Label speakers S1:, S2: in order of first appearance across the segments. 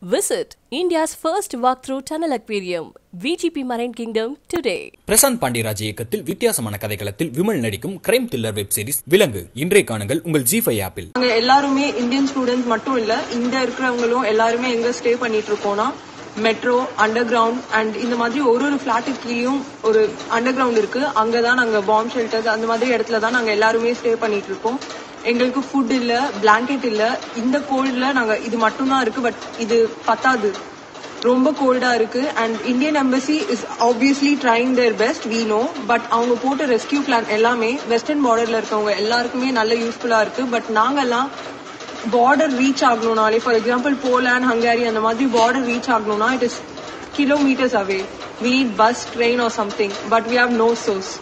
S1: Visit India's first walkthrough tunnel aquarium, VGP Marine Kingdom, today.
S2: Prashanth Pandiraj இயக்கத்தில் வித்தியாசமான கதைகளத்தில் விமல் நடிக்கும் crime thriller web series விலங்கு இன்றைய காணுங்கள் உங்கள் ஜி ஃபைவ் ஆப்பில்
S3: நாங்க எல்லாருமே இந்தியன் ஸ்டூடெண்ட்ஸ் மட்டும் இல்ல இந்த இருக்கிறவங்களும் எல்லாருமே எங்க ஸ்டே பண்ணிட்டு இருக்கோம்னா மெட்ரோ அண்டர் கிரவுண்ட் அண்ட் இந்த மாதிரி ஒரு ஒரு பிளாட்டுக்கு கீழயும் ஒரு அண்டர் கிரவுண்ட் இருக்கு அங்கதான் நாங்க பாம் ஷெல்டர்ஸ் அந்த மாதிரி இடத்துல தான் நாங்க எல்லாருமே ஸ்டே பண்ணிட்டு இருக்கோம் எங்களுக்கு ஃபுட் இல்ல பிளாங்கெட் இல்ல இந்த கோல்ட்ல நாங்க இது மட்டும் தான் இருக்கு பட் இது பத்தாது ரொம்ப கோல்டா இருக்கு and Indian embassy is obviously trying their best we know but அவங்க போட்ட ரெஸ்கியூ பிளான் எல்லாமே வெஸ்டர்ன் பார்டர்ல இருக்கவங்க எல்லாருக்குமே நல்ல யூஸ்ஃபுல்லா இருக்கு பட் நாங்கெல்லாம் பார்டர் ரீச் ஆகணும்னாலே ஃபார் எக்ஸாம்பிள் போலாண்ட் ஹங்காரி அந்த மாதிரி பார்டர் ரீச் ஆகணும்னா it is kilometers away we need bus train or something but we have no source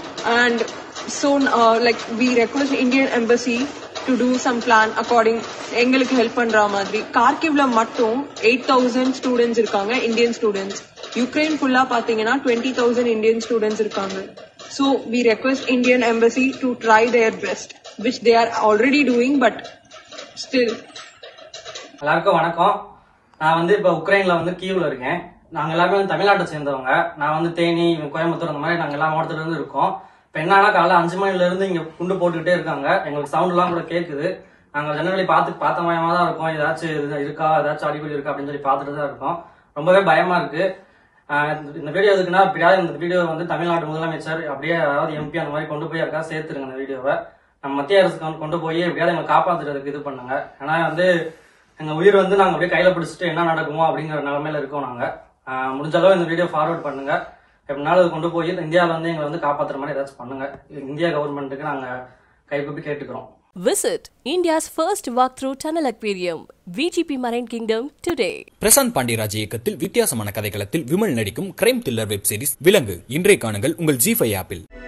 S3: and so uh, like we request indian embassy to do some plan according எங்களுக்கு help பண்ற மாதிரி கார்கிவ்ல மட்டும் eight thousand students இருக்காங்க Indian students Ukraine ஃபுல்லா பாத்தீங்கன்னா twenty thousand Indian students இருக்காங்க so we request Indian embassy to try their best which they are already doing but still
S4: எல்லாருக்கும் வணக்கம் நான் வந்து இப்ப உக்ரைன்ல வந்து கீவ்ல இருக்கேன் நாங்க எல்லாருமே வந்து தமிழ்நாட்டை சேர்ந்தவங்க நான் வந்து தேனி கோயம்புத்தூர் அந்த மாதிரி நாங்க எல்லா மாவட்டத்துல இருந்து இருக்கோம் இப்ப என்னன்னா காலைல அஞ்சு மணில இருந்து இங்க குண்டு போட்டுக்கிட்டே இருக்காங்க எங்களுக்கு சவுண்ட் எல்லாம் கூட கேக்குது நாங்க ஜெனரலி பார்த்து பார்த்த மயமா தான் இருக்கோம் ஏதாச்சும் இது இருக்கா ஏதாச்சும் அடிக்கடி இருக்கா அப்படின்னு சொல்லி பார்த்துட்டு தான் இருக்கோம் ரொம்பவே பயமா இருக்கு ஆஹ் இந்த- இந்த வீடியோ எதுக்குன்னா எப்படியாவது இந்த வீடியோ வந்து தமிழ்நாட்டு முதலமைச்சர் அப்படியே யாராவது எம்பி அந்த மாதிரி கொண்டு போய் யாருக்கா சேர்த்துருங்க இந்த வீடியோவை நம்ம மத்திய அரசுக்கு வந்து கொண்டு போய் எப்படியாவது எங்களை காப்பாத்துறதுக்கு இது பண்ணுங்க ஏன்னா வந்து எங்க உயிர் வந்து நாங்க அப்படியே கையில பிடிச்சிட்டு என்ன நடக்குமோ அப்படிங்கிற நிலைமையில இருக்கோம் நாங்க ஆஹ் முடிஞ்ச அளவு இந்த வீடியோ ஃபார்வர்ட் பண்ணுங்க எப்படினாலும் இது கொண்டு போய் இந்தியாவில வந்து எங்களை வந்து காப்பாத்துற மாதிரி ஏதாச்சும் பண்ணுங்க இந்தியா கவர்மெண்ட்டுக்கு நாங்க கைகூப்பி கேட்டுக்கிறோம்
S1: Visit India's first walkthrough tunnel aquarium, VGP Marine Kingdom, today.
S2: Prashanth Pandiraj இயக்கத்தில் வித்தியாசமான கதைகளத்தில் விமல் நடிக்கும் கிரைம் த்ரில்லர் வெப் சீரிஸ் விலங்கு இன்றைய காணுங்கள் உங்கள் ஜி ஃபைவ் ஆப்பில்